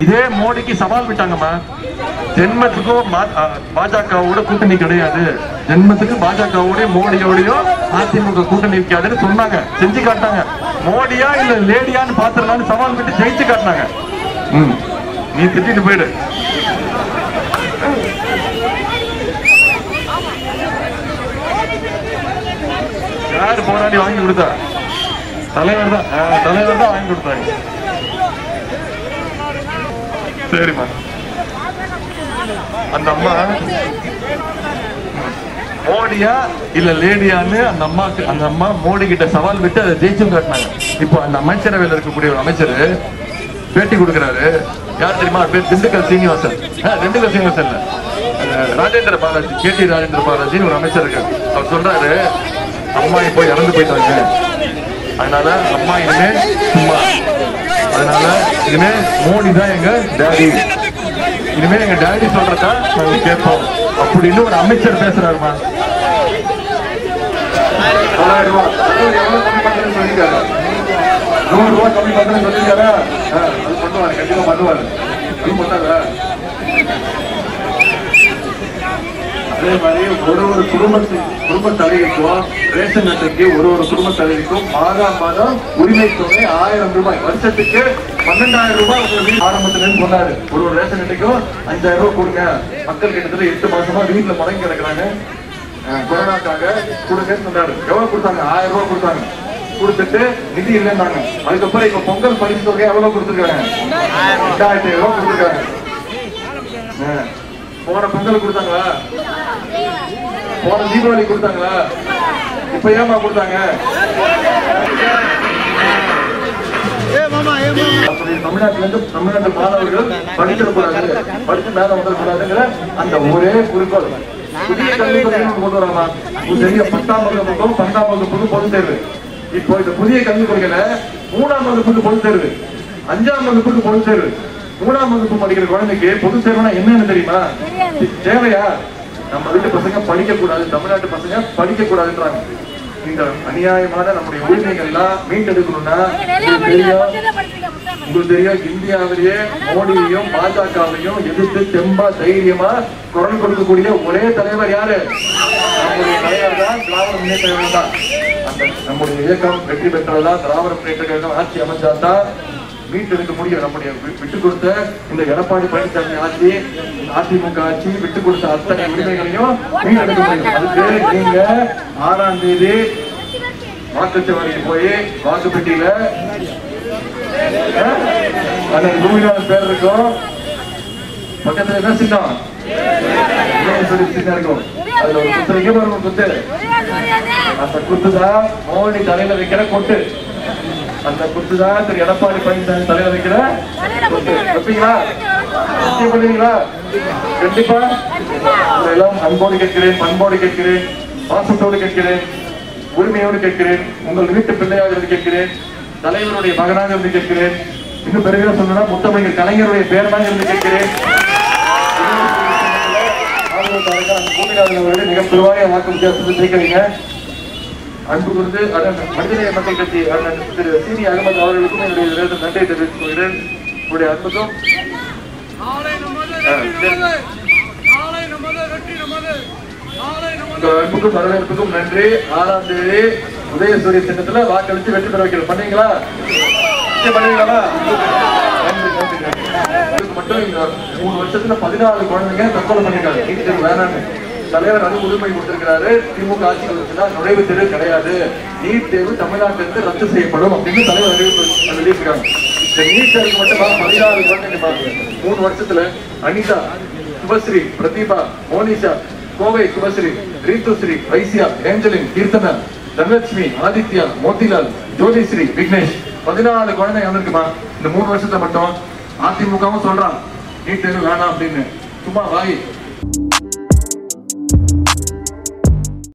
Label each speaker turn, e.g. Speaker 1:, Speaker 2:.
Speaker 1: இதே மோடிக்கு சவால் விட்டாங்கம்மா ஜென்மத்துக்கும் மா- அ, பாஜகவோட கூட்டணி கிடையாது ஜென்மத்துக்கு பாஜகவோடய மோடியோடயோ அதிமுக கூட்டணி வைக்காதுன்னு சொன்னாங்க செஞ்சு காட்டினாங்க மோடியா இல்ல லேடியான்னு பாத்துடலாம்னு சவால் விட்டு ஜெயிச்சு காட்டினாங்க ம் நீ திட்டிட்டு போயிடு யாரு போராடி வாங்கி கொடுத்தா தலைவர் தான் ஆ, தலைவர் தான் வாங்கி கொடுத்தாங்க சரிம்மா அந்த அம்மா மோடியா இல்ல லேடியான்னு அந்த அம்மாக்கு அந்த அம்மா மோடி கிட்ட சவால் விட்டு அதை ஜெயிச்சும் காட்டினாங்க இப்போ அந்த அமைச்சரவையில் இருக்கக்கூடிய ஒரு அமைச்சர் பேட்டி கொடுக்கிறாரு யார் தெரியுமா அவர் பேர் திண்டுக்கல் சீனிவாசன் ஆ, திண்டுக்கல் சீனிவாசன் இல்ல அஹ், ராஜேந்திர பாலாஜி கே டி ராஜேந்திர பாலாஜின்னு ஒரு அமைச்சர் இருக்காரு அவர் சொல்றாரு அம்மா இப்போ இறந்து போயிட்டாங்க அதனால அம்மா இனிமே சும்மா அதனால இனிமே மோடி தான் எங்க டேடி இனிமே எங்க டேடி சொல்றதா நாங்க கேட்போம் அப்படின்னு ஒரு அமைச்சர் பேசுறாருமா தொள்ளாயிரம் ரூபாய் அது எவ்வளவு கம்மி பண்றேன்னு சொல்லிருக்காரு நூறு ரூபாய் கம்மி பண்றேன்னு சொல்லிருக்காரா ஆ, அது பண்ணுவாரு கண்டிப்பா பண்ணுவாரு அது பண்ணாங்க அதே மாதிரி ஒரு ஒரு குடும்பத்து குடும்ப தலைவிக்கும் ரேஷன் அட்டைக்கு ஒரு ஒரு குடும்ப தலைவிக்கும் மாதம் மாதம் உரிமை தொகை ஆயிரம் ரூபாய் வருஷத்துக்கு பன்னெண்டாயிரம் ரூபாய் உங்களுக்கு ஆரம்பத்துல இருந்து சொன்னாரு ஒரு ஒரு ரேஷன் அட்டைக்கும் அஞ்சாயிரம் ரூபாய் கொடுங்க மக்கள் கிட்டத்தட்ட எட்டு மாசமா வீட்டுல முடங்கி கிடக்குறாங்க அஹ் கொரோனாக்காக கொடுங்கன்னு சொன்னாரு எவ்வளவு கொடுத்தாங்க ஆயிரம் ரூபாய் கொடுத்தாங்க கொடுத்துட்டு நிதி இல்லைன்னாங்க அதுக்கப்புறம் இப்ப பொங்கல் பரிசு தொகை எவ்வளவு கொடுத்துருக்காங்க ரெண்டாயிரத்தி ரூபாய் கொடுத்துருக்காங்க அஹ் போன பொங்கல் கொடுத்தாங்களா போன தீபாவளி கொடுத்தாங்களா இப்ப ஏமா கொடுத்தாங்க அப்படி தமிழ்நாட்டுல இருந்து தமிழ்நாட்டு மாணவர்கள் படிச்சிடக்கூடாது படிச்சு மேல வந்துடக்கூடாதுங்கிற அந்த ஒரே குறிக்கோள் புதிய கல்விக் கொள்கை ஒண்ணு கொண்டு வராமா உங்களுக்கு தெரியும் பத்தாம் வகுப்புக்கும் பன்னெண்டாம் வகுப்புக்கும் பொது தேர்வு இப்போ இந்த புதிய கல்விக் கொள்கையில மூணாம் வகுப்புக்கு பொது தேர்வு அஞ்சாம் வகுப்புக்கு பொது தேர்வு மூணாம் வகுப்பு படிக்கிற குழந்தைக்கு பொது தேர்வுனா என்னன்னு தெரியுமா தேவையா நம்ம வீட்டு பசங்க படிக்க கூடாது தமிழ்நாட்டு பசங்க படிக்க கூடாதுன்றாங்க இந்த அநியாயமான நம்முடைய உரிமைகள்லாம் மீட்டெடுக்கணும்னா உங்களுக்கு தெரியும் உங்களுக்கு தெரியும் இந்தியாவிலேயே மோடியையும் பாஜகவையும் எதிர்த்து தெம்பா தைரியமா குரல் கொடுக்கக்கூடிய ஒரே தலைவர் யாரு நம்முடைய தலைவர் தான் திராவிட முன்னேற்ற கழகம் தான் அந்த நம்முடைய இயக்கம் வெற்றி பெற்றால்தான் திராவிட முன்னேற்ற கழகம் ஆட்சி அமைச்சால்தான் மீட்டெடுக்க முடியும் நம்முடைய வி- விட்டு கொடுத்த இந்த எடப்பாடி பழனிசாமி ஆட்சி அதிமுக ஆட்சி விட்டு கொடுத்த அத்தனை உரிமைகளையும் மீட்டெடுக்க முடியும் அதுக்கு நீங்க ஆறாம் தேதி வாக்குச்சாவடிக்கு போய் வாக்குப்பெட்டியில அண்ணன் பூமிநாதன் பேர் இருக்கும் பக்கத்துல என்ன சின்னம் இளைய சொல்லி சின்னம் இருக்கும் அதுல ஒரு குத்து வைக்க பாருங்க ஒரு குத்து அந்த குத்து தான் மோடி தலையில வைக்கிற கொட்டு அந்த குத்து தான் திரு எடப்பாடி பழனிசாமி தலையில வைக்கிற கொட்டு வைப்பீங்களா நிச்சயம் பண்ணுவீங்களா கண்டிப்பா உங்களை எல்லாம் அன்போடு கேட்கிறேன் பண்போடு கேட்கிறேன் பாசத்தோடு கேட்கிறேன் உரிமையோடு கேட்கிறேன் உங்கள் வீட்டு பிள்ளையாக இருந்து கேட்கிறேன் தலைவருடைய மகனாக இருந்து கேட்கிறேன் இன்னும் பெருமையா சொல்லணும்னா முத்தமிழர் கலைஞருடைய பேரனாக இருந்து கேட்கிறேன் ஆதரவுக்காக அந்த பூமிநாதன் அவர்கள் மிக பெருவாரிய வாக்கு வித்தியாசத்தில் ஜெயிக்கிறீங்க அன்பு கூர்ந்து அண்ணன் மனிதநேய மக்கள் கட்சி அண்ணன் திரு சீனி அகமது அவர்களுக்கும் என்னுடைய இதற்கு நன்றியை தெரிவித்துக் கொள்கிறேன் உங்களுடைய அன்புக்கும்
Speaker 2: நாளை நமது
Speaker 1: ஆ,
Speaker 2: வெற்றி
Speaker 1: சரி.
Speaker 2: நமது நாளை நமது வெற்றி நமது நாளை நமது
Speaker 1: உங்க அன்புக்கும் வரவேற்புக்கும் நன்றி ஆறாம் தேதி உதயசூரிய திட்டத்துல வாக்களித்து வெற்றி பெற வைக்கிறோம் பண்ணீங்களா நிச்சயம் பண்ணுவீங்களா நன்றி நன்றி நன்றி இதுக்கு மட்டும் இந்த மூணு வருஷத்துல பதினாலு குழந்தைங்க தற்கொலை பண்ணிருக்காங்க நீட் தேர்வு வேணான்னு தலைவர் அது உரிமை கொடுத்திருக்கிறாரு திமுக ஆட்சி வந்துச்சுன்னா நுழைவு தேர்வு கிடையாது நீட் தேர்வு தமிழ்நாட்டிலிருந்து ரத்து செய்யப்படும் அப்படின்னு தலைவர் அறிவிப்பு வெளியிட்டிருக்காங்க இந்த நீட் தேர்வு மட்டுமா பதினாலு குழந்தைங்க பாருங்க மூணு வருஷத்துல அனிதா சுபஸ்ரீ பிரதீபா மோனிஷா கோவை சுபஸ்ரீ ரீத்துஸ்ரீ வைசியா ஏஞ்சலின் கீர்த்தனா தனலட்சுமி ஆதித்யா மோதிலால் ஜோதிஸ்ரீ விக்னேஷ் பதினாலு குழந்தைங்க வந்திருக்குமா இந்த மூணு வருஷத்துல மட்டும் அதிமுகவும் சொல்றான் நீட் தேர்வு வேணாம் அப்படின்னு சும்மா வாய்